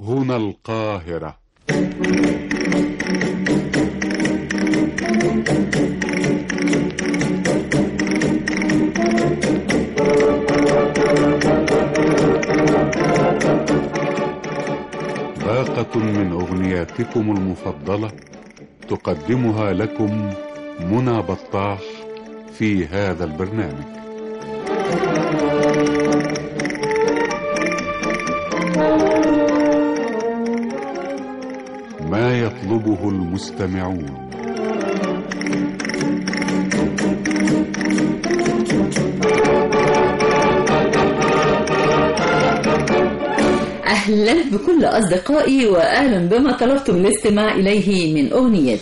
هنا القاهرة باقة من أغنياتكم المفضلة تقدمها لكم منى بطاح في هذا البرنامج ما يطلبه المستمعون أهلا بكل أصدقائي وأهلا بما طلبتم الاستماع إليه من أغنيات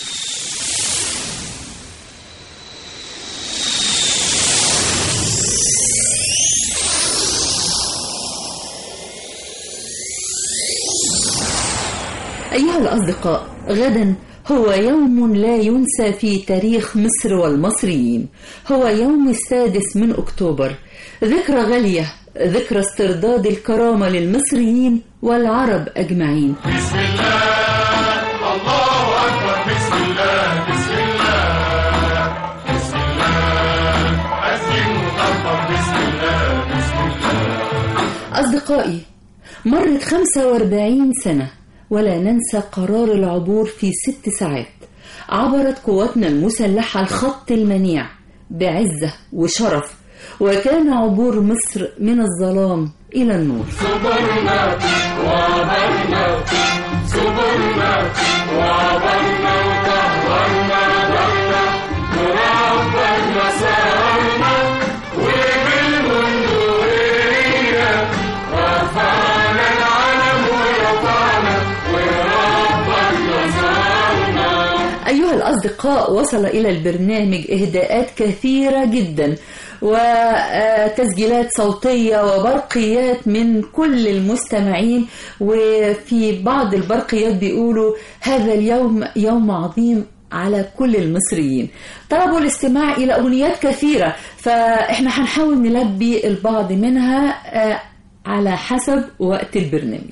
أيها الأصدقاء غدا هو يوم لا ينسى في تاريخ مصر والمصريين هو يوم السادس من أكتوبر ذكرى غالية ذكرى استرداد الكرامة للمصريين والعرب أجمعين بسم الله الله أكبر بسم الله بسم الله بسم الله أسلم وكبر بسم الله بسم الله أصدقائي مرت 45 سنة ولا ننسى قرار العبور في ست ساعات عبرت قواتنا المسلحة الخط المنيع بعزة وشرف وكان عبور مصر من الظلام إلى النور صبرنا وعبرنا صبرنا وعبرنا وطهرنا نبرنا وربنا صارنا وبالبندقية رفعنا العلم ورفعنا وربنا صارنا أيها الأصدقاء وصل إلى البرنامج إهداءات كثيرة جدا وتسجيلات صوتية وبرقيات من كل المستمعين وفي بعض البرقيات بيقولوا هذا اليوم يوم عظيم على كل المصريين طلبوا الاستماع إلى أغنيات كثيرة فإحنا هنحاول نلبي البعض منها آه، على حسب وقت البرنامج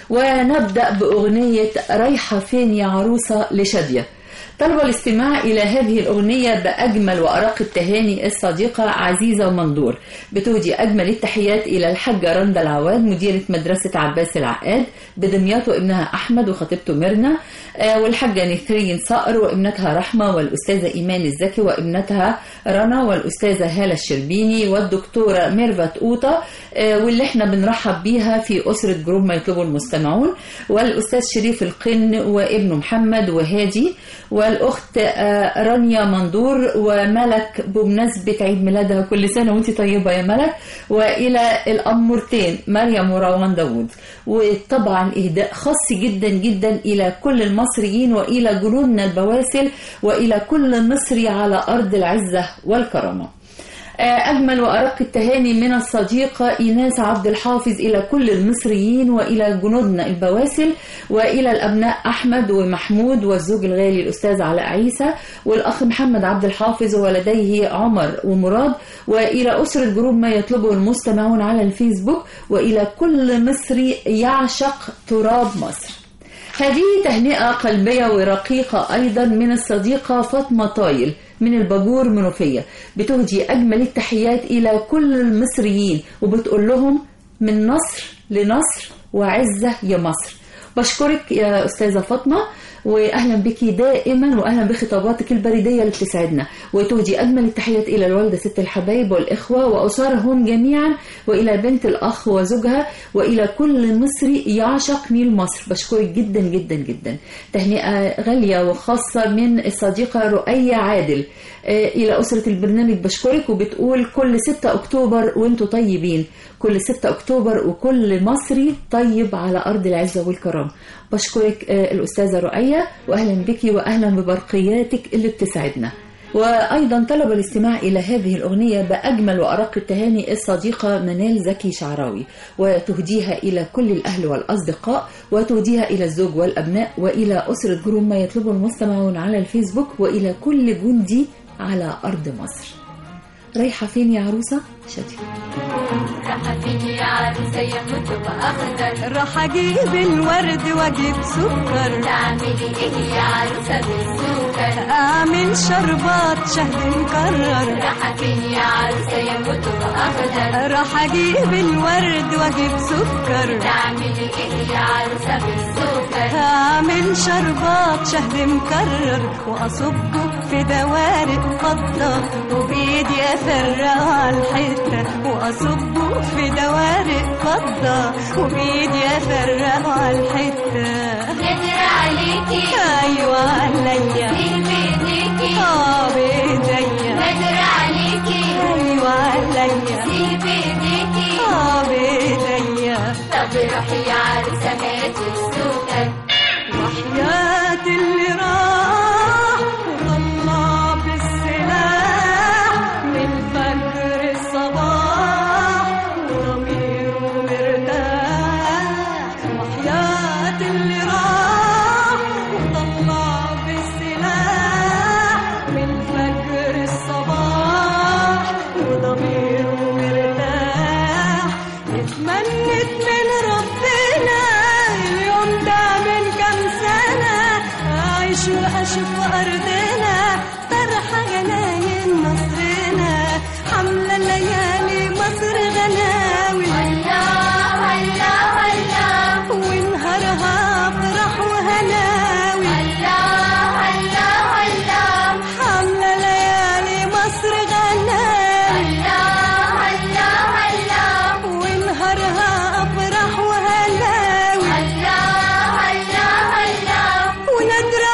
ونبدأ بأغنية رايحة فين يا عروسة لشادية طلب الاستماع إلى هذه الأغنية بأجمل وأرق التهاني الصديقة عزيزة ومندور بتهدي أجمل التحيات إلى الحاجة رندا العواد مديرة مدرسة عباس العقاد بدمياط وابنها أحمد وخطيبته ميرنا آه، والحاجة نثرين صقر وابنتها رحمة والأستاذة إيمان الزكي وابنتها رنا والأستاذة هالة الشربيني والدكتورة ميرفت أوطة آه، واللي احنا بنرحب بيها في أسرة جروب ما يطلبه المستمعون والأستاذ شريف القن وابنه محمد وهادي والأخت آه، رانيا مندور وملك بمناسبة عيد ميلادها كل سنة وانت طيبة يا ملك وإلى الأمورتين مريم وروان داوود وطبعا إهداء خاص جدا جدا إلى كل المصريين وإلى جنودنا البواسل وإلى كل مصري على أرض العزة والكرامة أجمل وأرق التهاني من الصديقة إيناس عبد الحافظ إلى كل المصريين وإلى جنودنا البواسل وإلى الأبناء أحمد ومحمود والزوج الغالي الأستاذ علاء عيسى والأخ محمد عبد الحافظ وولديه عمر ومراد وإلى أسرة جروب ما يطلبه المستمعون على الفيسبوك وإلى كل مصري يعشق تراب مصر هذه تهنئة قلبية ورقيقة أيضا من الصديقة فاطمة طايل من الباجور منوفية بتهدي أجمل التحيات إلى كل المصريين وبتقول لهم من نصر لنصر وعزة يا مصر بشكرك يا أستاذة فاطمة وأهلا بك دائما وأهلا بخطاباتك البريدية اللي بتسعدنا وتهدي أجمل التحيات إلى الوالدة ست الحبايب والإخوة وأسرهم جميعا وإلى بنت الأخ وزوجها وإلى كل مصري يعشق نيل مصر بشكرك جدا جدا جدا تهنئة غالية وخاصة من الصديقة رؤية عادل آه، إلى أسرة البرنامج بشكرك وبتقول كل 6 أكتوبر وانتوا طيبين كل 6 أكتوبر وكل مصري طيب على أرض العزة والكرامة بشكرك آه، الأستاذة رؤية وأهلا بك وأهلا ببرقياتك اللي بتسعدنا وأيضا طلب الاستماع إلى هذه الأغنية بأجمل وأرق التهاني الصديقة منال زكي شعراوي وتهديها إلى كل الأهل والأصدقاء وتهديها إلى الزوج والأبناء وإلى أسرة جروب ما يطلبه المستمعون على الفيسبوك وإلى كل جندي على أرض مصر رايحة فين يا عروسة شادية راح فين يا عروسة يا كتب أخضر راح اجيب الورد واجيب سكر تعملي إيه يا عروسة بالسكر اعمل شربات شهد مكرر راح فين يا عروسة يا كتب أخضر راح اجيب الورد واجيب سكر تعملي إيه يا عروسة بالسكر هعمل شربات شهد مكرر واصبه في دوارق فضة وبايدي افرقه على الحتة واصبه في دوارق فضة وبايدي افرقه على الحتة نادر عليكي ايوه عليا سير بإيديكي اه بايديا نادر عليكي ايوه عليا سير بإيديكي اه بايديا طب روحي يا عروسة هاتي السكر وحياة اللي راح وطلع بالسلاح من فجر الصباح وضميره مرتاح وحياة اللي راح وطلع بالسلاح من فجر الصباح وضميره مرتاح اتمنت من ربنا اليوم ده من كام سنة أعيش وأشوف أرضنا فرحة جناين مصرنا حملة ليالي مصر غناوي الله الله الله ونهارها فرح وهناوي الله الله الله حملة ليالي مصر غناوي الله الله الله ونهارها أفرح وهناوي الله الله الله ونادر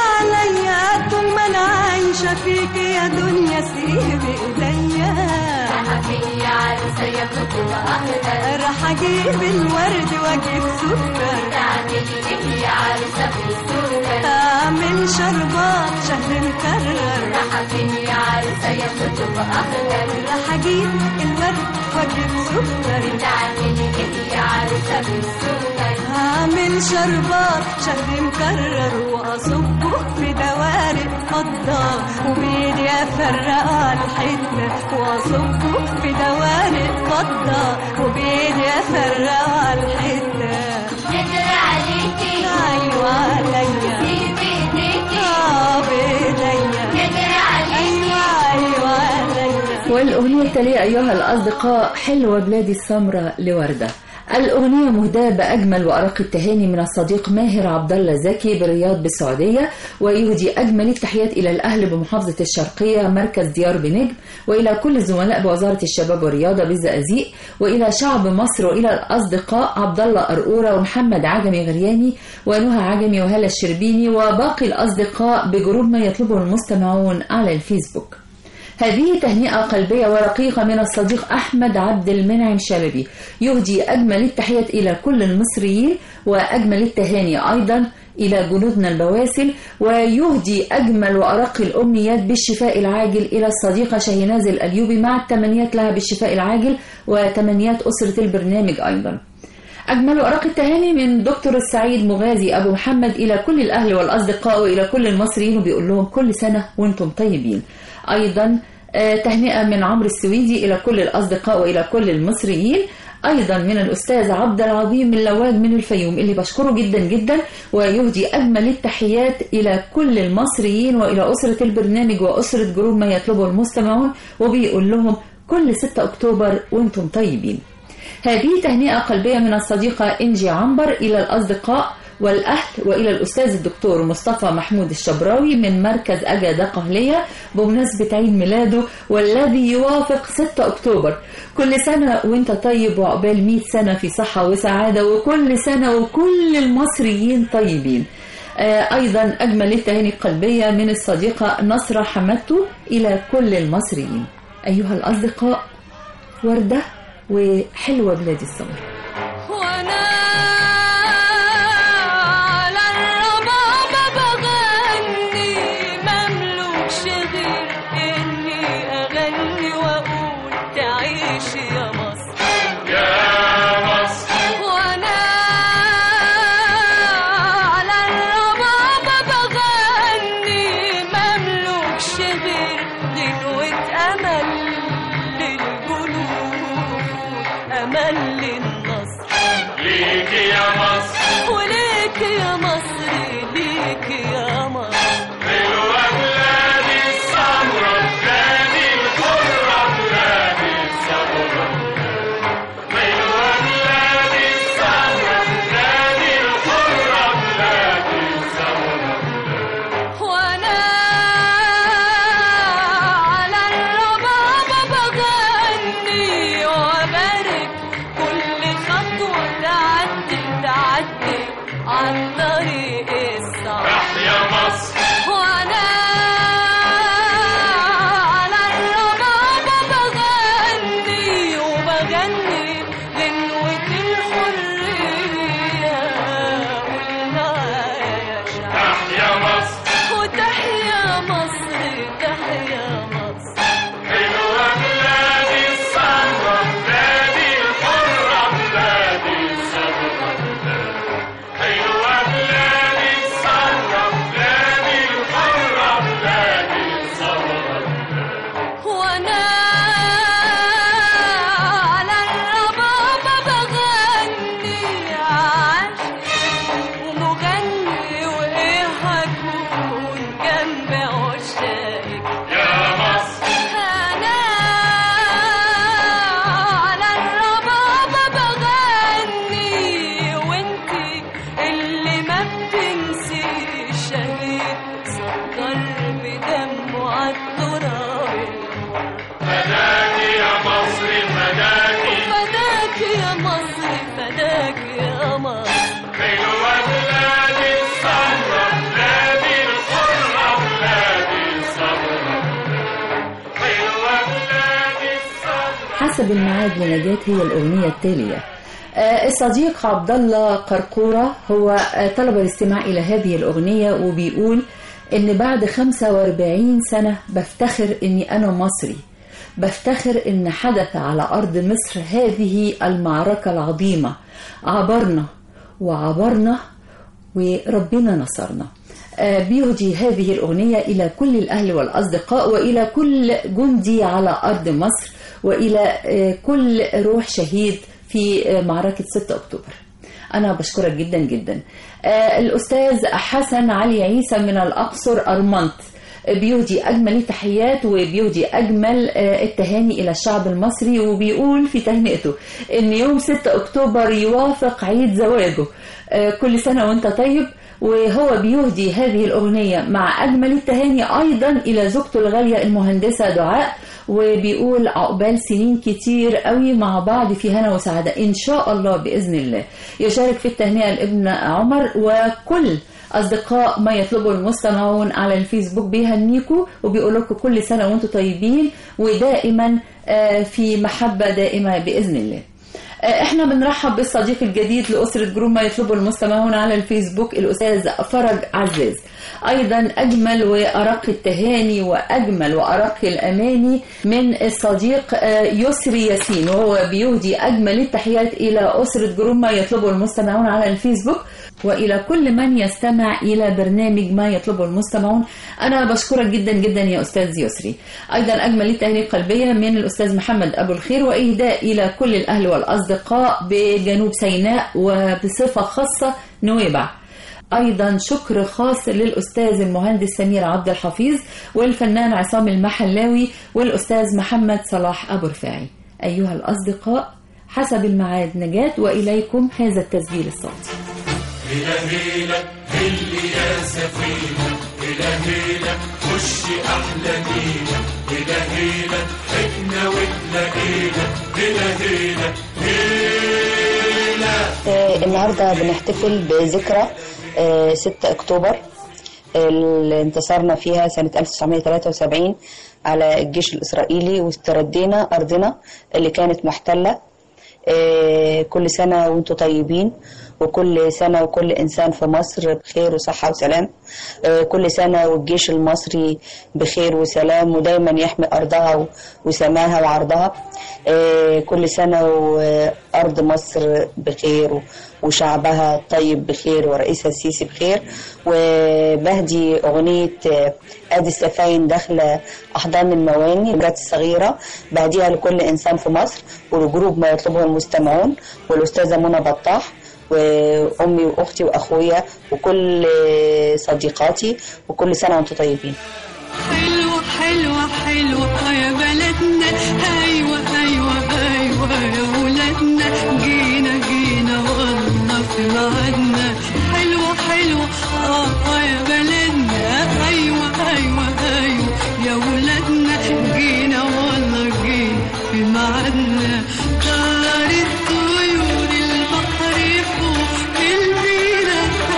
عليا طول ما انا عايشه فيك يا دنيا سيب ايديا راح فين يا عروسة يا كتب أخضر راح اجيب الورد واجيب سكر تعملي إيه يا عروسة بالسكر اعمل شربات شهد مكرر راح فين يا عروسة يا كتب أخضر راح اجيب الورد واجيب سكر تعملي إيه يا عروسة بالسكر هعمل شربات شهد مكرر واصبه في دوارق فضة وبايدي افرقها الحتة واصبه في دوارق فضة وبايدي افرقها الحتة نادر عليكي ايوه عليا سير بإيديكي اه بايديا نادر عليكي ايوه ايوه عليا والأغنية التالية أيها الأصدقاء حلوة بلادي السمراء لوردة الأغنية مهداة بأجمل وأرق التهاني من الصديق ماهر عبد الله زكي بالرياض بالسعودية ويهدي أجمل التحيات إلى الأهل بمحافظة الشرقية مركز ديار بنجم وإلى كل الزملاء بوزارة الشباب والرياضة بالزقازيق وإلى شعب مصر وإلى الأصدقاء عبد الله أرقورة ومحمد عجمي غرياني ونهى عجمي وهلا الشربيني وباقي الأصدقاء بجروب ما يطلبه المستمعون على الفيسبوك هذه تهنئة قلبية ورقيقة من الصديق أحمد عبد المنعم شلبي يهدي أجمل التحيات إلى كل المصريين وأجمل التهاني أيضا إلى جنودنا البواسل ويهدي أجمل وأرق الأمنيات بالشفاء العاجل إلى الصديقة شاهيناز الأليوبي مع التمنيات لها بالشفاء العاجل وتمنيات أسرة البرنامج أيضا أجمل أرق التهاني من دكتور السعيد مغازي أبو محمد إلى كل الأهل والأصدقاء وإلى كل المصريين وبيقول لهم كل سنة وأنتم طيبين أيضا آه، تهنئة من عمرو السويدي إلى كل الأصدقاء وإلى كل المصريين أيضا من الأستاذ عبد العظيم اللواج من الفيوم اللي بشكره جدا جدا ويهدي أجمل التحيات إلى كل المصريين وإلى أسرة البرنامج وأسرة جروب ما يطلبه المستمعون وبيقول لهم كل 6 أكتوبر وأنتم طيبين هذه تهنئة قلبية من الصديقة إنجي عنبر إلى الأصدقاء والأهل وإلى الأستاذ الدكتور مصطفى محمود الشبراوي من مركز أجا قهلية بمناسبة عيد ميلاده والذي يوافق 6 أكتوبر كل سنة وانت طيب وعقبال 100 سنة في صحة وسعادة وكل سنة وكل المصريين طيبين آه، أيضا أجمل التهاني القلبية من الصديقة نصرة حمدتو إلى كل المصريين أيها الأصدقاء وردة وحلوة بلاد السمر وانا على الربابة بغني مملوكش غير اني اغني واقول تعيش يا مصر يا مصر وانا على الربابة بغني مملوكش غير غنوة امل عن طريق الصعب تحيا مصر وانا على الربابة بغني وبغني غنوة الحرية والمعايا شعب تحيا مصر وتحيا مصر تحيا مصر حلوة بلادي السمرة بلادي الحرة بلادي السمرة حلوة بلادي السمرة بلادي الحرة بلادي السمرة وانا على الربابة بغني عاشق ومغني وايه هكون جنب عشاقك يا مصر انا على الربابة بغني وانتي اللي ما بتنسيش شهيد سكر بدمه عالتراب فداكي يا مصر فداكي فداك يا مصر فداك يا مصر حلوة بلادي السمرة بلادي الحرة بلادي السمرة حلوة بلادي السمرة حسب الميعاد لنجاة هي الأغنية التالية آه، الصديق عبد الله قرقورة هو آه، طلب الاستماع إلى هذه الأغنية وبيقول إن بعد 45 سنة بفتخر إني أنا مصري بفتخر إن حدث على أرض مصر هذه المعركة العظيمة عبرنا وعبرنا وربنا نصرنا آه، بيهدي هذه الأغنية إلى كل الأهل والأصدقاء وإلى كل جندي على أرض مصر وإلى آه، كل روح شهيد في آه، معركة 6 أكتوبر أنا بشكرك جدا جدا آه، الأستاذ حسن علي عيسى من الأقصر أرمنت بيهدي أجمل التحيات وبيهدي أجمل آه، التهاني إلى الشعب المصري وبيقول في تهنئته إن يوم 6 أكتوبر يوافق عيد زواجه آه، كل سنة وأنت طيب وهو بيهدي هذه الأغنية مع أجمل التهاني أيضا إلى زوجته الغالية المهندسة دعاء وبيقول عقبال سنين كتير قوي مع بعض في هنا وسعادة إن شاء الله بإذن الله يشارك في التهنئة الابن عمر وكل أصدقاء ما يطلبه المستمعون على الفيسبوك بيهنيكوا وبيقول لكم كل سنة وأنتم طيبين ودائما آه، في محبة دائمة بإذن الله آه، احنا بنرحب بالصديق الجديد لأسرة جروب ما يطلبه المستمعون على الفيسبوك الأستاذ فرج عزاز أيضا أجمل وأرق التهاني وأجمل وأرق الأماني من الصديق آه، يسري ياسين وهو بيهدي أجمل التحيات إلى أسرة جروب ما يطلبه المستمعون على الفيسبوك وإلى كل من يستمع إلى برنامج ما يطلبه المستمعون أنا بشكرك جدا جدا يا أستاذ يسري أيضا أجمل التهنئة القلبية من الأستاذ محمد أبو الخير وإهداء إلى كل الأهل والأصدقاء بجنوب سيناء وبصفة خاصة نويبع أيضا شكر خاص للأستاذ المهندس سمير عبد الحفيظ والفنان عصام المحلاوي والأستاذ محمد صلاح أبو رفاعي أيها الأصدقاء حسب الميعاد نجاة وإليكم هذا التسجيل الصوتي هلا هلا هلي يا سفينة هلا هلا خشي أحلى نيلة هلا هلا حكنا وتلاقينا هلا هلا هلا آه، النهارده بنحتفل بذكرى آه، 6 اكتوبر اللي انتصرنا فيها سنة 1973 على الجيش الإسرائيلي واستردينا أرضنا اللي كانت محتلة آه، كل سنة وانتم طيبين وكل سنة وكل إنسان في مصر بخير وصحة وسلام آه، كل سنة والجيش المصري بخير وسلام ودايما يحمي أرضها و- وسماها وعرضها آه، كل سنة وأرض مصر بخير و- وشعبها طيب بخير ورئيسها السيسي بخير وبهدي أغنية آه، أدي السفاين داخلة أحضان المواني البلاد الصغيرة بهديها لكل إنسان في مصر ولجروب ما يطلبه المستمعون والأستاذة منى بطاح وأمي وأختي وأخويا وكل صديقاتي وكل سنة وأنتم طيبين حلوة حلوة حلوة يا بلدنا أيوة أيوة أيوة يا ولادنا جينا جينا والله في ميعادنا حلوة حلوة آه آه يا بلدنا أيوة أيوة أيوة يا ولادنا جينا والله جينا في ميعادنا طارت طيور البحر فوق المينا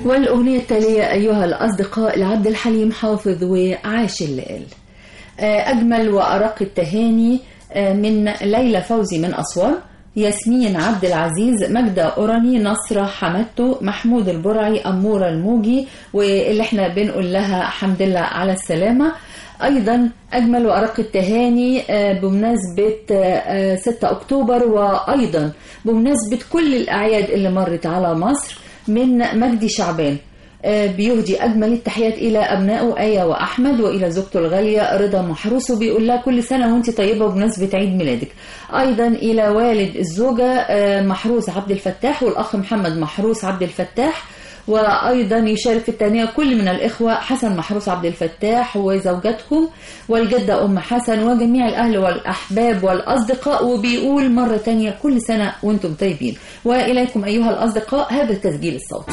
والأغنية التالية أيها الأصدقاء لعبد الحليم حافظ وعاش الليل آه، أجمل وأرق التهاني آه، من ليلى فوزي من أسوان ياسمين عبد العزيز مجدة أوراني نصرة حمدتو محمود البرعي أمورة الموجي واللي احنا بنقول لها حمد لله على السلامة أيضا أجمل وأرق التهاني آه، بمناسبة آه، 6 أكتوبر وأيضا بمناسبة كل الأعياد اللي مرت على مصر من مجدي شعبان آه، بيهدي أجمل التحيات إلى أبنائه آية وأحمد وإلى زوجته الغالية رضا محروس وبيقول لها كل سنة وأنت طيبة بمناسبة عيد ميلادك أيضا إلى والد الزوجة آه، محروس عبد الفتاح والأخ محمد محروس عبد الفتاح وأيضا يشارك في التهنئة كل من الإخوة حسن محروس عبد الفتاح وزوجاتهم والجدة أم حسن وجميع الأهل والأحباب والأصدقاء وبيقول مرة تانية كل سنة وأنتم طيبين وإليكم أيها الأصدقاء هذا التسجيل الصوتي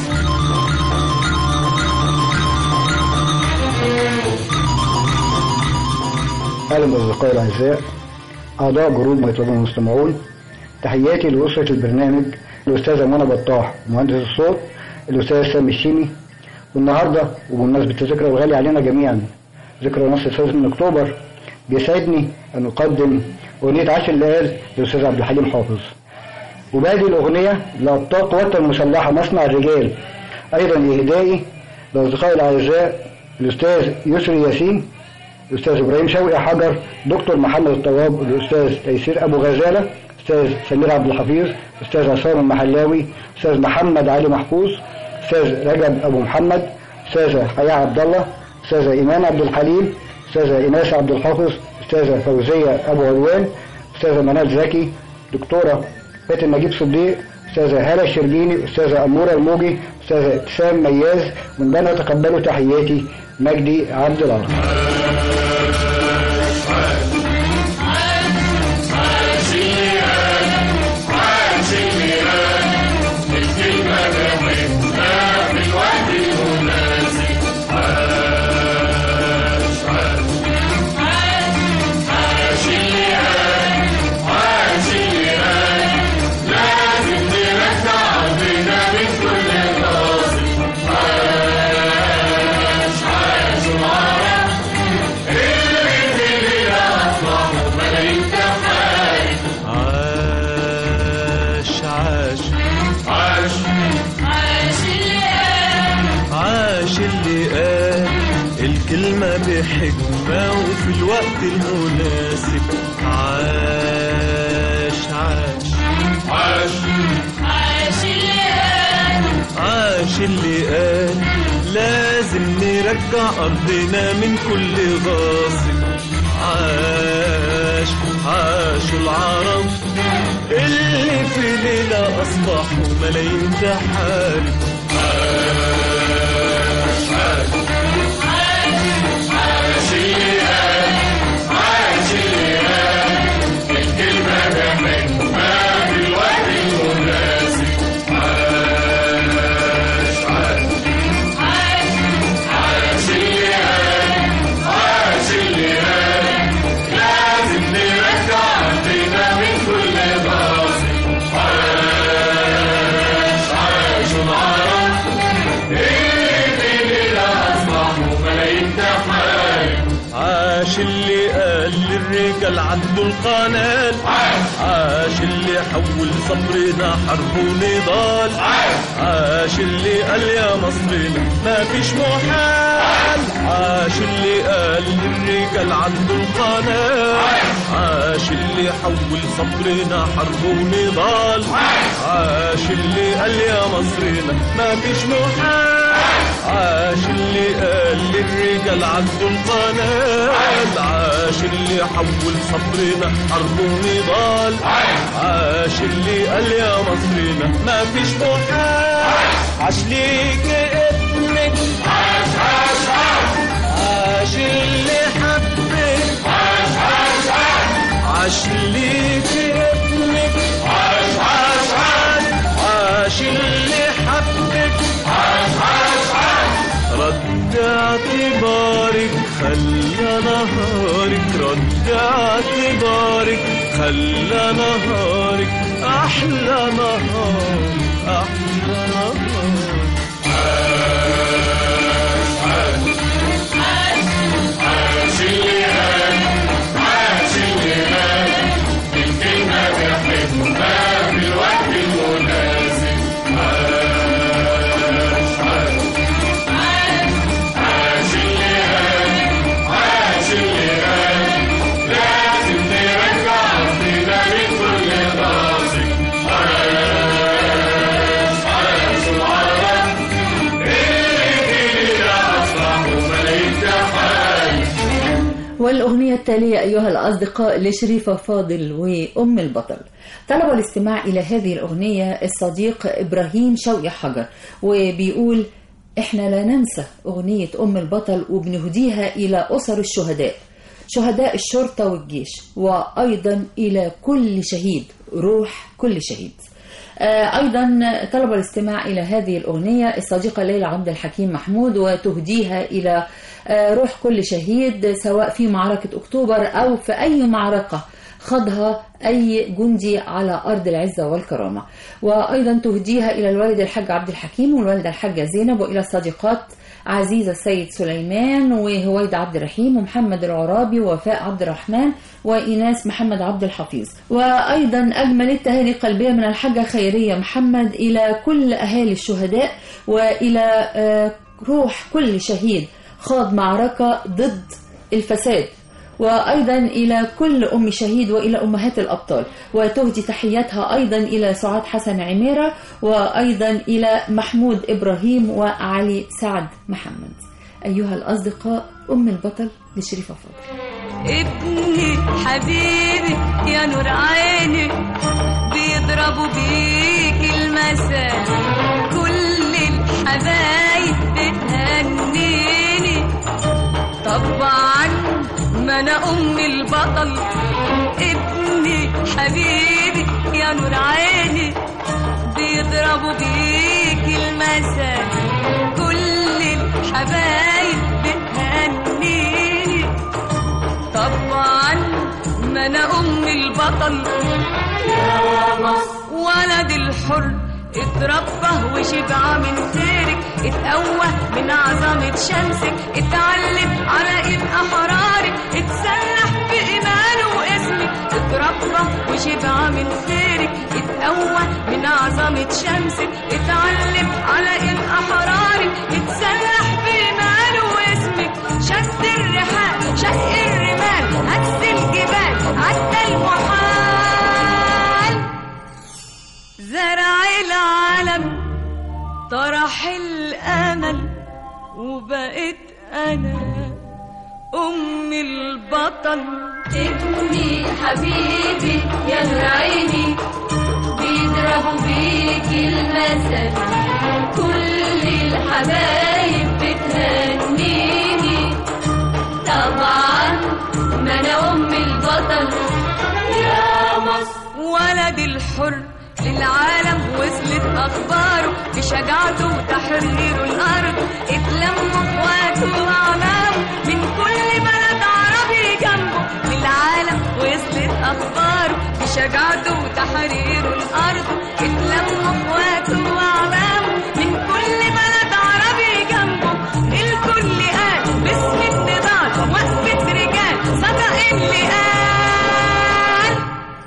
أهلا بأصدقائي الأعزاء أعضاء جروب ما يطلبه المستمعون تحياتي لأسرة البرنامج الأستاذة منى بطاح مهندس الصوت الأستاذ سامي الشيمي والنهاردة وبمناسبة الذكرى الغالية علينا جميعا ذكرى نصر السادس من أكتوبر بيسعدني أن أقدم أغنية عاش الليال للأستاذ عبد الحليم حافظ وبهذه الأغنية لأبطال قوات المسلحة مصنع الرجال أيضا إهدائي لأصدقائي الأعزاء الأستاذ يسري ياسين الأستاذ إبراهيم شوقي حجر دكتور محمد الطواب الأستاذ تيسير أبو غزالة أستاذ سمير عبد الحفيظ أستاذ عصام المحلاوي أستاذ محمد علي محفوظ أستاذ رجب أبو محمد أستاذة حياة عبد الله أستاذة إيمان عبد الحليم أستاذة إيناس عبد الحافظ أستاذة فوزية أبو عدوان أستاذة منال زكي دكتورة فاتن نجيب صديق أستاذة هالة الشربيني أستاذة أمورة الموجي أستاذة ابتسام مياز من بنا تقبلوا تحياتي مجدي عبد العاطي عاش عاش عاش عاش اللي قال الكلمة بحكمة وفي الوقت المناسب عاش عاش عاش عاش اللي قال لازم نرجع أرضنا من كل غاصب عاش عاش العرب اللي في ليلة أصبحوا ملايين تحارب عاش عاش عاش اللي قال عاش اللي قال الكلمة بحكمة في الوقت المناسب عاش عاش عاش اللي قال عاش اللي قال لازم نرجع أرضنا من كل باطل عاش عاش العرب اللي في ليلة أصبحوا ملايين تحارب عاش اللي قال للرجال عدوا القنال عاش اللي حول صبرنا حرب ونضال عاش اللي قال يا مصرنا ما فيش محال عاش اللي قال للرجال عدوا القنال عاش اللي حول صبرنا حرب ونضال عاش اللي قال يا مصرنا ما فيش محال عاش اللي قال للرجال عدوا القنال عاش اللي حول صبرنا حرب ونضال عاش اللي قال يا مصرنا ما فيش محال عاش ليك ابنك عاش عاش عاش عاش اللي حبك عاش عاش عاش عاش ليك ابنك عاش عاش عاش عاش اللي حبك عاش عاش عاش رد اعتبارك خلى نهارك رد اعتبارك خلى نهارك احلى نهار احلى نهار والأغنية التالية أيها الأصدقاء لشريفة فاضل وأم البطل طلب الاستماع إلى هذه الأغنية الصديق إبراهيم شوقي حجر وبيقول إحنا لا ننسى أغنية أم البطل وبنهديها إلى أسر الشهداء شهداء الشرطة والجيش وأيضا إلى كل شهيد روح كل شهيد آه، أيضا طلب الاستماع إلى هذه الأغنية الصديقة ليلى عبد الحكيم محمود وتهديها إلى آه، روح كل شهيد سواء في معركة أكتوبر أو في أي معركة خاضها أي جندي على أرض العزة والكرامة وأيضا تهديها إلى الوالد الحاج عبد الحكيم والوالدة الحاجة زينب وإلى الصديقات عزيزة السيد سليمان وهويد عبد الرحيم ومحمد العرابي ووفاء عبد الرحمن وإيناس محمد عبد الحفيظ وأيضا أجمل التهاني القلبية من الحاجة خيرية محمد إلى كل أهالي الشهداء وإلى آه، روح كل شهيد خاض معركة ضد الفساد وأيضا إلى كل أم شهيد وإلى أمهات الأبطال وتهدي تحياتها أيضا إلى سعاد حسن عميرة وأيضا إلى محمود إبراهيم وعلي سعد محمد أيها الأصدقاء أم البطل لشريفة فاضل ابني حبيبي يا نور عيني بيضربوا بيك المثل كل الحبايب بتهنيني طبعا ما انا ام البطل ابني حبيبي يا نور عيني بيضربوا بيك المثل كل الحبايب بتهنيني طبعا ما انا ام البطل يا مصر ولد الحر اتربى وشبع من خيرك اتقوى من عظمة شمسك اتعلم على ايد احرارك اتسلح بإيمانه واسمك اتربى وشبع من خيرك اتقوى من عظمة شمسك اتعلم على ايد احرارك اتسلح بإيمانه واسمك شد الرحال شق الرمال هز الجبال عدى المحال زرع العالم طرح الامل وبقيت انا ام البطل ابني حبيبي يا نور عيني بيضربوا بيك المثل كل الحبايب بتهنيني طبعا ما انا ام البطل يا مصر ولد الحر للعالم وصلت اخباره بشجاعته وتحرير الارض اتلموا اخواته واعمامه من كل بلد عربي جنبه للعالم وصلت اخباره بشجاعته وتحرير الارض اتلموا اخواته واعمامه من كل بلد عربي جنبه الكل قال باسم النضال وقفة رجال صدق اللي قال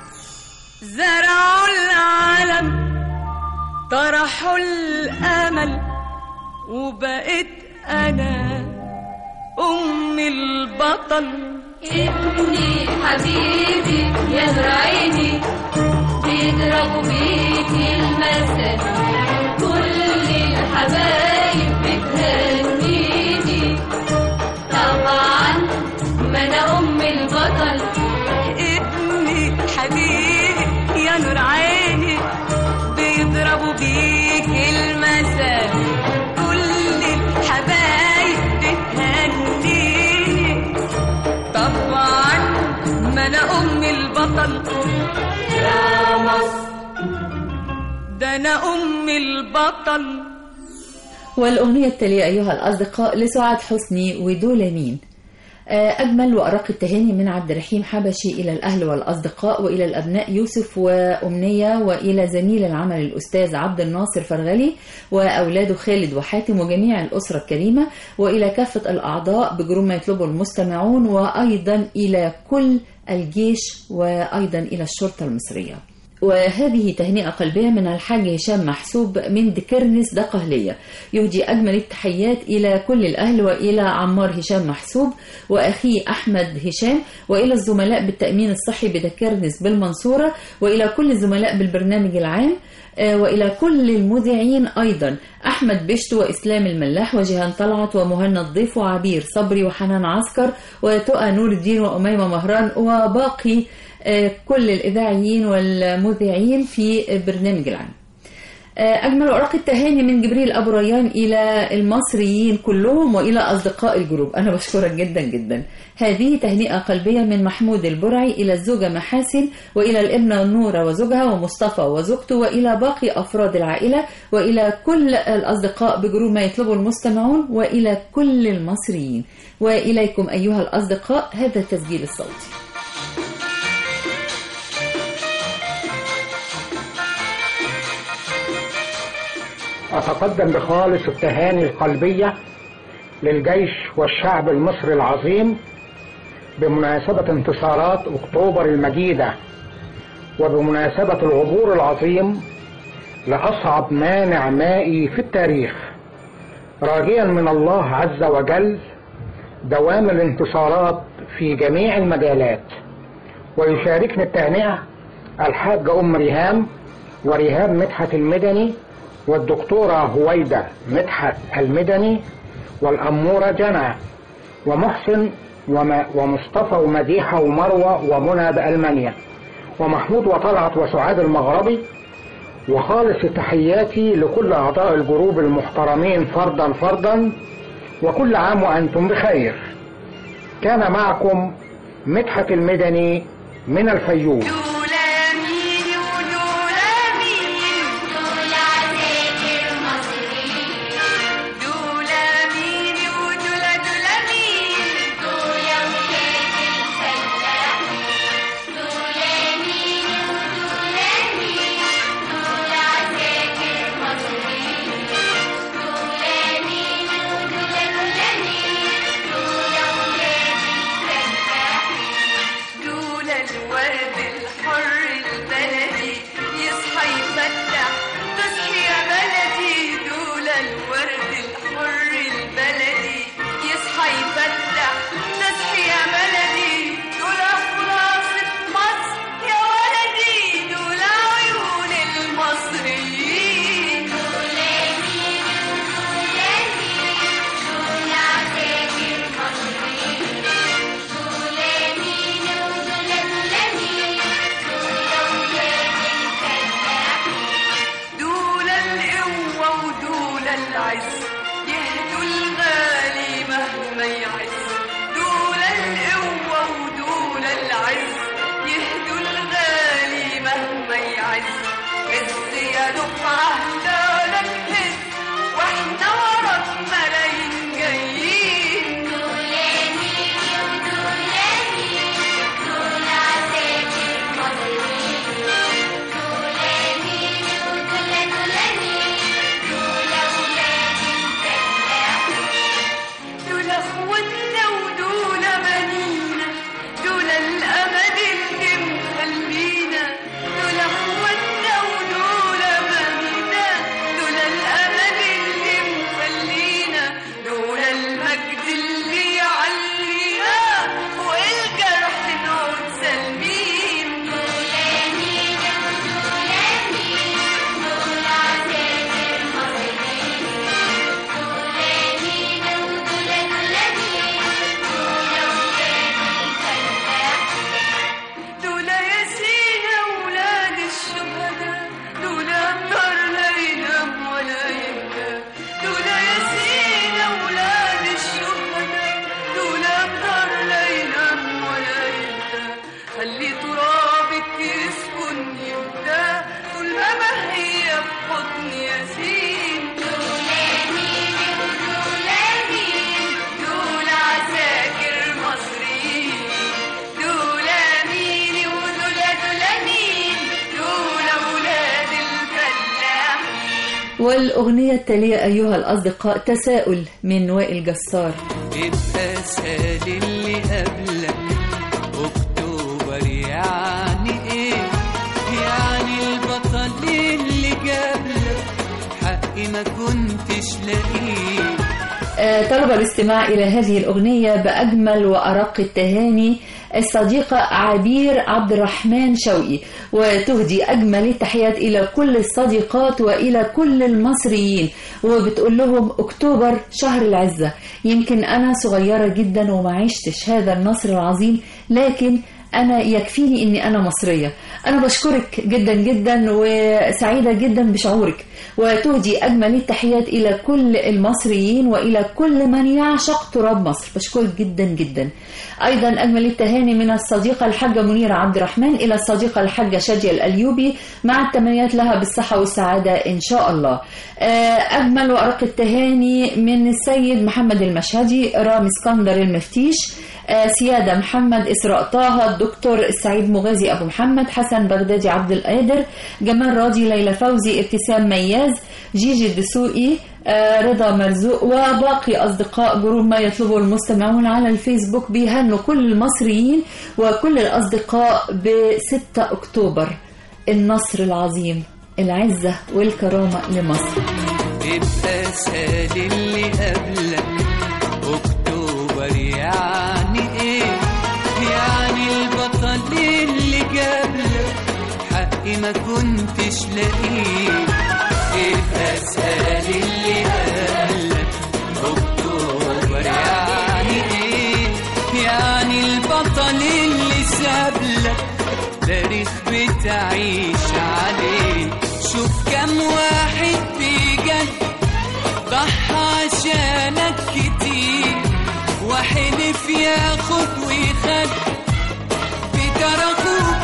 زرعوا العالم طرحوا الامل وبقيت انا ام البطل ابني حبيبي يا نور عيني بيضربوا بيك المثل كل الحبايب بتهنيني طبعا ما انا ام البطل ابني حبيبي يا نور عيني بيضربوا بيك المثل كل الحبايب بتهنيني طبعا ما انا ام البطل يا مصر ده انا ام البطل والأغنية التالية أيها الأصدقاء لسعاد حسني ودول مين آه، أجمل وأرق التهاني من عبد الرحيم حبشي إلى الأهل والأصدقاء وإلى الأبناء يوسف وأمنية وإلى زميل العمل الأستاذ عبد الناصر فرغلي وأولاده خالد وحاتم وجميع الأسرة الكريمة وإلى كافة الأعضاء بجروب ما يطلبه المستمعون وأيضا إلى كل الجيش وأيضا إلى الشرطة المصرية وهذه تهنئة قلبية من الحاج هشام محسوب من دكرنس دقهلية يهدي أجمل التحيات إلى كل الأهل وإلى عمار هشام محسوب وأخيه أحمد هشام وإلى الزملاء بالتأمين الصحي بدكرنس بالمنصورة وإلى كل الزملاء بالبرنامج العام آه، وإلى كل المذيعين أيضا أحمد بشت وإسلام الملاح وجيهان طلعت ومهنا الضيف وعبير صبري وحنان عسكر وتقى نور الدين وأميمة مهران وباقي آه، كل الإذاعيين والمذيعين في برنامج العام آه، أجمل أوراق التهاني من جبريل أبو ريان إلى المصريين كلهم وإلى أصدقاء الجروب أنا بشكرك جدا جدا هذه تهنئة قلبية من محمود البرعي إلى الزوجة محاسن وإلى الابنة نورة وزوجها ومصطفى وزوجته وإلى باقي أفراد العائلة وإلى كل الأصدقاء بجروب ما يطلبه المستمعون وإلى كل المصريين وإليكم أيها الأصدقاء هذا التسجيل الصوتي أتقدم بخالص التهاني القلبية للجيش والشعب المصري العظيم بمناسبة انتصارات أكتوبر المجيدة وبمناسبة العبور العظيم لأصعب مانع مائي في التاريخ راجيا من الله عز وجل دوام الانتصارات في جميع المجالات ويشاركني التهنئة الحاجة أم ريهام وريهام مدحت المدني والدكتورة هويدة مدحت المدني والأمورة جنى ومحسن وم- ومصطفى ومديحة ومروة ومنى بألمانيا ومحمود وطلعت وسعاد المغربي وخالص تحياتي لكل أعضاء الجروب المحترمين فردا فردا وكل عام وأنتم بخير كان معكم مدحت المدني من الفيوم دول الورد الحر البلدي يصحى يفتح تصحي يا بلدي دول الورد الحر البلدي يصحى يفتح تصحي يا بلدي دول خلاصة مصر يا ولدي دول عيون المصريين دول القوة ودول العز يهدوا الغالي مهما يعز دول القوة ودول العز يهدوا الغالي مهما يعز هز يا دفعة هلالك هز واحنا وراك ملايين جايين دول اخوتنا ودول بنينا دول الامل اللي مخلينا دول اخوتنا ودول بنينا دول الامل اللي مخلينا دول المجد اللي يعلينا والجرح نعود سالمين دول مين ودول مين دول عساكر دول ياسين أولاد الشهداء دول أبطال لا ينام ولا يبكى دول ياسين أولاد الشهداء دول أبطال لا ينام ولا يبكى خلي ترابك يسكن يبدا طول ما هي في حضن ياسين دول مين ودول مين دول عساكر مصريين دول مين ودول دول مين دول أولاد الفلاحين والأغنية التالية أيها الأصدقاء تساؤل من وائل جسار ابقى سال اللي قبلك اكتوبر يعني ايه يعني آه، طلب الاستماع إلى هذه الأغنية بأجمل وأرق التهاني الصديقة عبير عبد الرحمن شوقي وتهدي أجمل التحيات إلى كل الصديقات وإلى كل المصريين وبتقول لهم أكتوبر شهر العزة يمكن أنا صغيرة جدا وما عشتش هذا النصر العظيم لكن أنا يكفيني إني أنا مصرية أنا بشكرك جدا جدا وسعيدة جدا بشعورك وتهدي أجمل التحيات إلى كل المصريين وإلى كل من يعشق تراب مصر بشكرك جدا جدا أيضا أجمل التهاني من الصديقة الحاجة منيرة عبد الرحمن إلى الصديقة الحاجة شادية الأليوبي مع التمنيات لها بالصحة والسعادة إن شاء الله آه، أجمل وأرق التهاني من السيد محمد المشهدي رامي اسكندر المفتيش آه، سيادة محمد إسراء طه الدكتور السعيد مغازي أبو محمد حسن بغدادي عبد القادر جمال راضي ليلى فوزي ابتسام مياز جيجي الدسوقي آه، رضا مرزوق وباقي أصدقاء جروب ما يطلبه المستمعون على الفيسبوك بيهنوا كل المصريين وكل الأصدقاء ب 6 أكتوبر النصر العظيم العزة والكرامة لمصر تبقى سال اللي قبلك اكتوبر يعني ايه يعني البطل اللي جابلك حقي ما كنتش لاقيه تبقى سال اللي قبلك اكتوبر يعني ايه يعني البطل اللي سابلك تاريخ بتعيش عليه شوف كم واحد بجد ضحى عشانك كتير وحلف ياخد ويخد بتر اخوك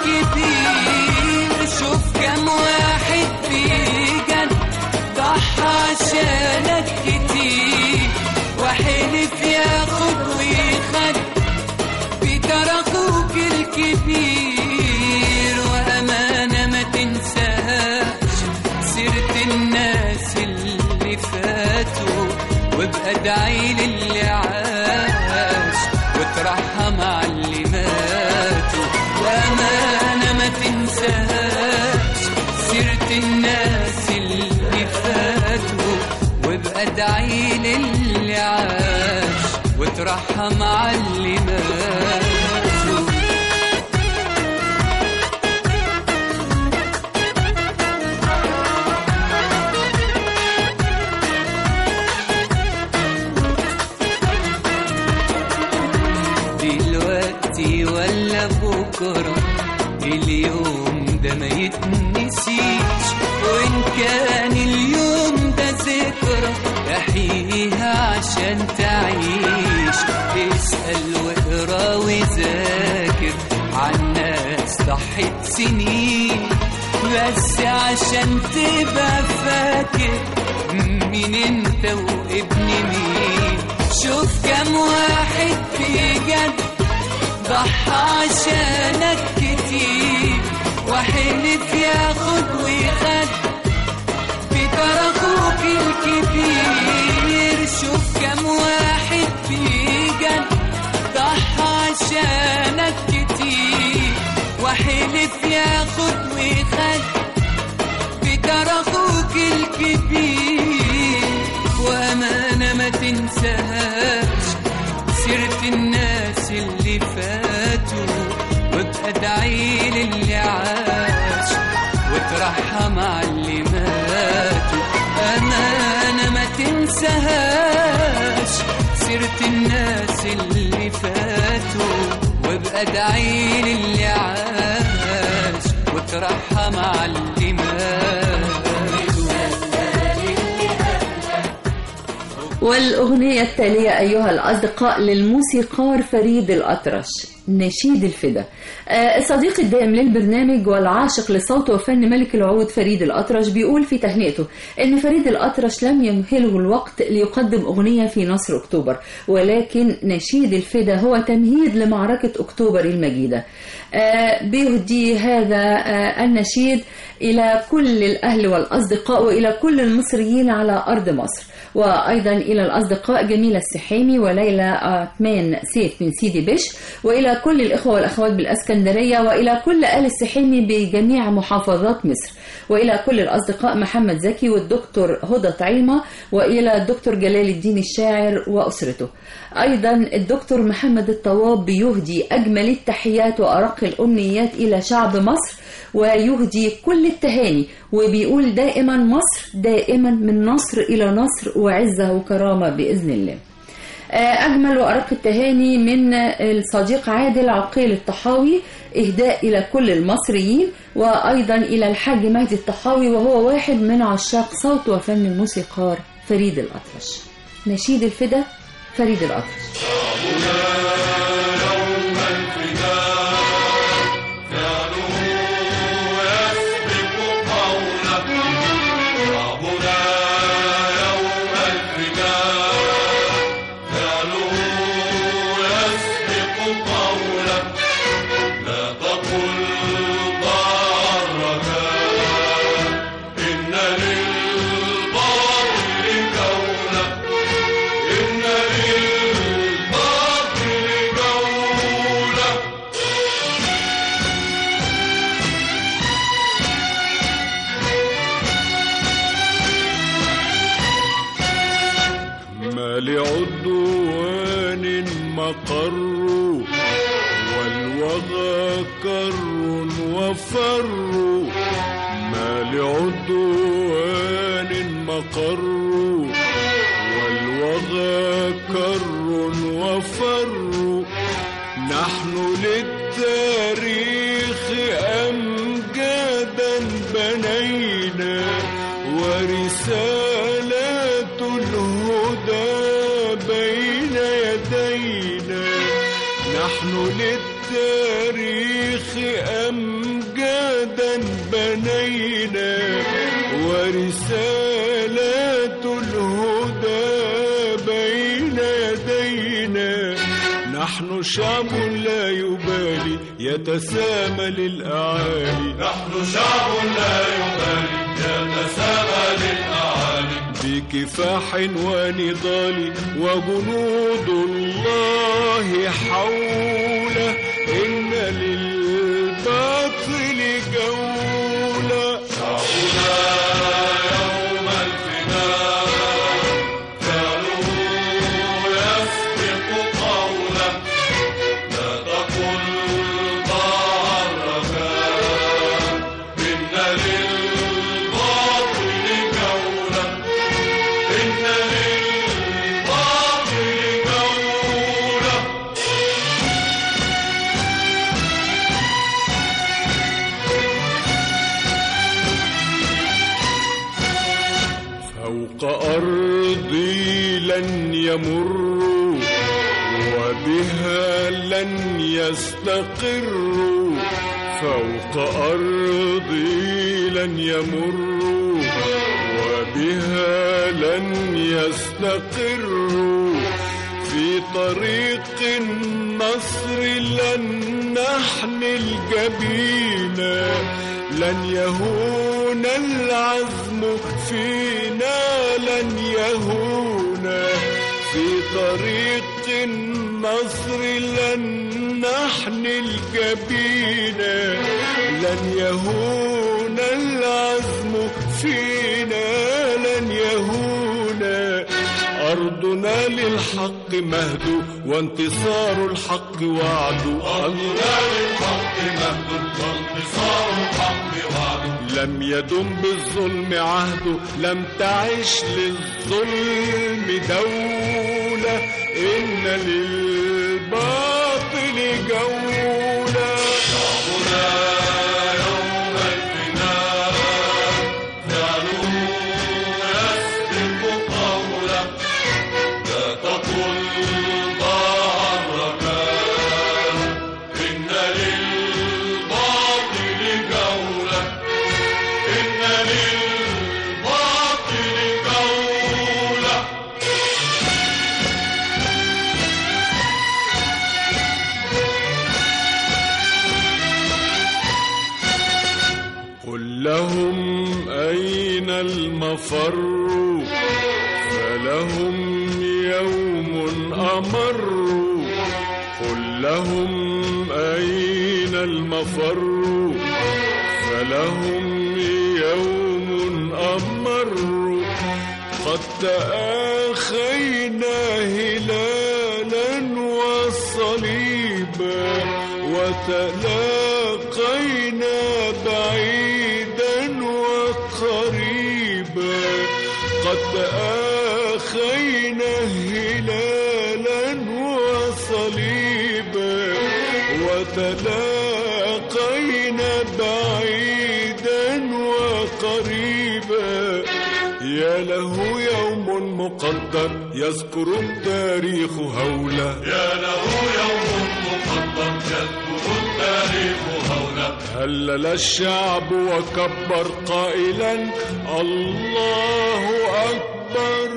الكبير شوف كم واحد بجد ضحى عشانك كتير وحلف ياخد ويخد بتر اخوك الكبير وامانه ما تنساهاش سيره الناس اللي فاتوا وابقى ادعي للي عاش وترحم على اللي ماتوا وامانه ما تنساهاش سيره الناس اللي فاتوا وابقى ادعي للي عاش وترحم على اللي ماتوا دلوقتي ولا بكرة اليوم ده ما يتنسيش وإن كان اليوم ده ذكرى احييها عشان تعيش اسأل واقرا وذاكر عن ناس ضحت سنين بس عشان تبقى فاكر مين انت وابن مين شوف كم واحد بجد ضحى عشانك كتير وحلف ياخد ويخد بتر اخوك الكبير شوف كم واحد بجد ضحى عشانك كتير وحلف ياخد ويخد بتر اخوك الكبير وامانه ما تنساهاش سيرة الناس اللي فاتوا وابقى ادعي للي عاش وترحم على اللي ماتوا امانه ما تنساهاش سيرة الناس اللي فاتوا وابقى ادعي للي عاش وترحم على اللي ماتوا والأغنية التالية أيها الأصدقاء للموسيقار فريد الأطرش نشيد الفدا آه، الصديق الدائم للبرنامج والعاشق لصوت وفن ملك العود فريد الأطرش بيقول في تهنئته أن فريد الأطرش لم يمهله الوقت ليقدم أغنية في نصر أكتوبر ولكن نشيد الفدا هو تمهيد لمعركة أكتوبر المجيدة آه، بيهدي هذا آه، النشيد إلى كل الأهل والأصدقاء وإلى كل المصريين على أرض مصر وأيضا إلى الأصدقاء جميلة السحيمي وليلى عثمان سيف من سيدي بش وإلى وإلى كل الإخوة والأخوات بالأسكندرية وإلى كل آل السحيمي بجميع محافظات مصر وإلى كل الأصدقاء محمد زكي والدكتور هدى طعيمة وإلى الدكتور جلال الدين الشاعر وأسرته أيضا الدكتور محمد الطواب بيهدي أجمل التحيات وأرق الأمنيات إلى شعب مصر ويهدي كل التهاني وبيقول دائما مصر دائما من نصر إلى نصر وعزة وكرامة بإذن الله أجمل وأرق التهاني من الصديق عادل عقيل الطحاوي إهداء إلى كل المصريين وأيضا إلى الحاج مهدي الطحاوي وهو واحد من عشاق صوت وفن الموسيقار فريد الأطرش نشيد الفدا فريد الأطرش ما لعدوان مقر والوغى كر وفر ما لعدوان مقر والوغى كر وفر نحن للتاريخ أمجادا بنينا ورسالات الهدى بين يدينا نحن للتاريخ أمجادا بنينا ورسالات الهدى بين يدينا نحن شعب لا يبالي يتسامى للأعالي نحن شعب لا يبالي يتسامى للأعالي بكفاح ونضال وجنود الله حوله إن للباطل جولة شعبنا يوم الفداء فعله يسبق قوله لا تقل ضاع الرجاء إن للباطل جولة إن للباطل جولة فوق أرضي لن يمروا وبها لن يستقروا فوق أرضي لن يمروا وبها لن يستقروا في طريق النصر لن نحمل جبينا لن يهون العزم فينا لن يهون في طريق النصر لن نحمل جبينا لن يهون العزم فينا لن يهون أرضنا للحق مهد وانتصار الحق وعد أرضنا للحق مهد وانتصار الحق وعد لم يدم بالظلم عهد لم تعش للظلم دولة إن للباطل جولة شعبنا يوم الفداء فعله يسبق قوله لا تقل ضاع الرجاء إن للباطل جولة إن للباطل جولة قل لهم أين المفر فلهم يوم أمر قل لهم أين المفر فلهم يوم أمر قد تآخينا هلالا وصليبا وتلاقينا بعيدا وقريبا قد تآخينا هلالا وصليبا وتلاقينا بعيدا وقريبا يا له يوم مقدر يذكر التاريخ هولا يا له يوم مقدر يذكر التاريخ هولا هلل الشعب وكبر قائلا الله أكبر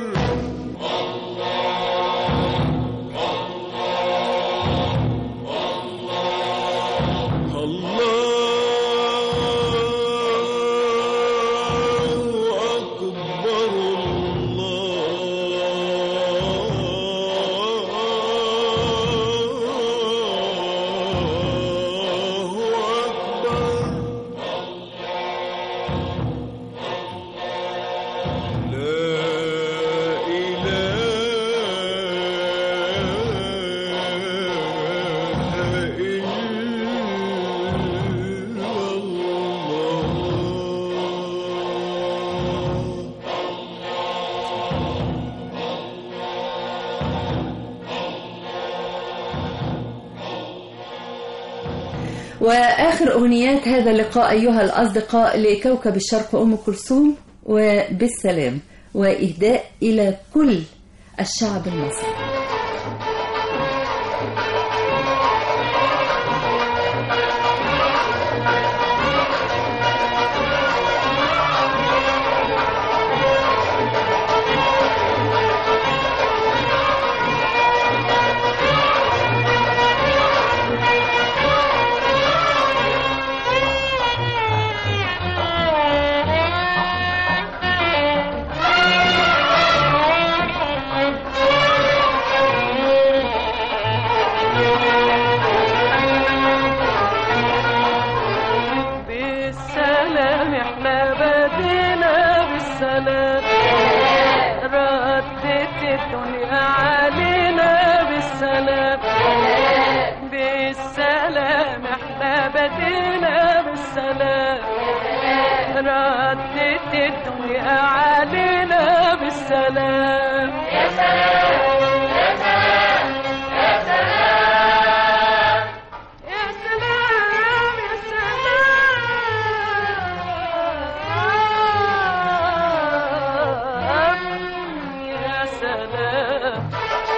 الله أكبر الله أكبر لا إله إلا الله وآخر أغنيات هذا اللقاء أيها الأصدقاء لكوكب الشرق أم كلثوم وبالسلام وإهداء إلى كل الشعب المصري بالسلام احنا بدينا بالسلام ردت الدنيا علينا بالسلام بالسلام احنا بدينا بالسلام ردت الدنيا علينا بالسلام يا سلام يا سلام يا سلام يا سلام يا سلام يا سلام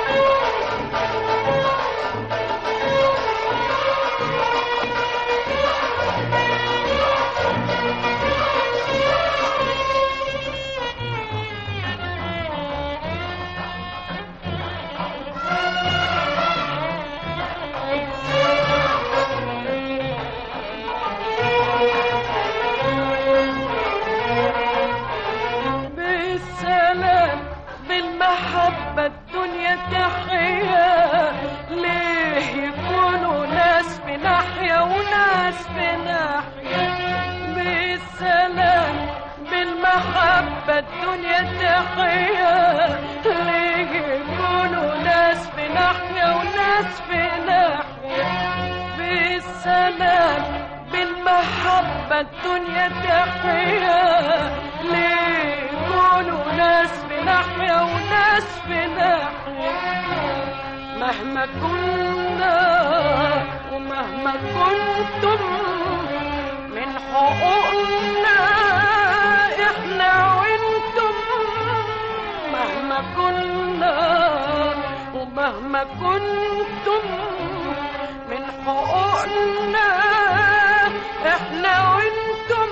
بالسلام بالمحبة الدنيا تحيا ليه يكونوا ناس في ناحية وناس في ناحية بالسلام بالمحبة الدنيا تحيا ليه يكونوا ناس في ناحية وناس في ناحية بالسلام بالمحبة الدنيا تحيا ليه يكونوا ناس في ناحية وناس في ناحية مهما كنا ومهما كنتم من حقوقنا احنا وانتم مهما كنا ومهما كنتم من حقوقنا احنا وانتم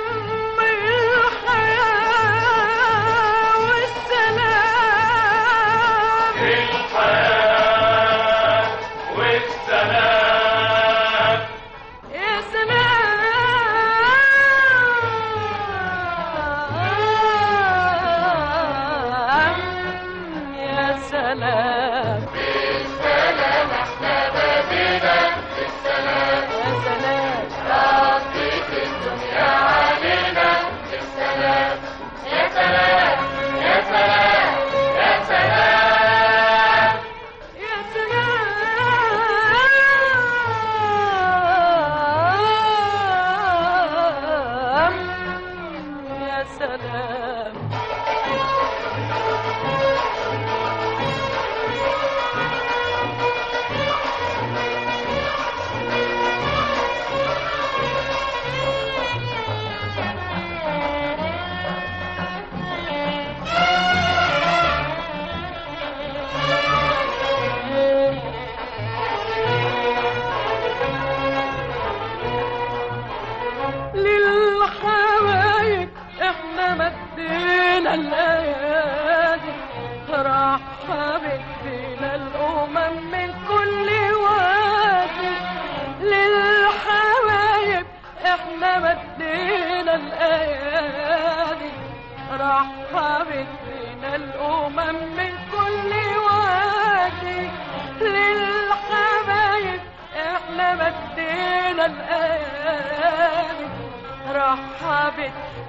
الحياة والسلام الحياة والسلام يا سلام يا سلام بالسلام احنا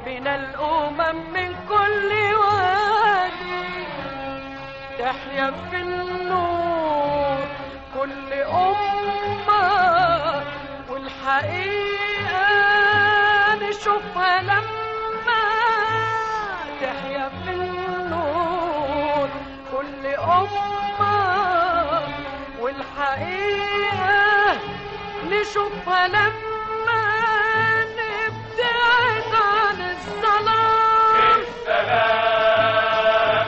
من الأمم من كل وادي تحيا في النور كل أمة والحقيقة نشوفها لما تحيا في النور كل أمة والحقيقة نشوفها لما نبتعد عن الظلام السلام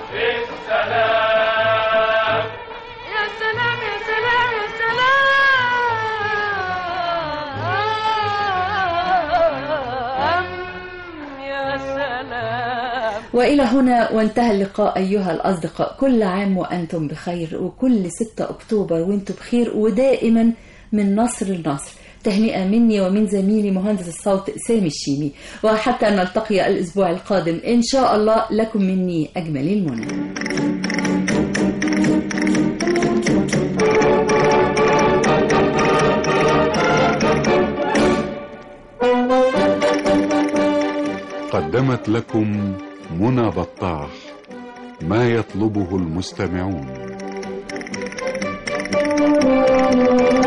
السلام يا سلام يا سلام يا سلام يا سلام وإلى هنا وانتهى اللقاء أيها الأصدقاء كل عام وأنتم بخير وكل 6 أكتوبر وأنتم بخير ودائما من نصر لنصر تهنئة مني ومن زميلي مهندس الصوت سامي الشيمي وحتى نلتقي الأسبوع القادم إن شاء الله لكم مني أجمل المنى قدمت لكم منى بطاح ما يطلبه المستمعون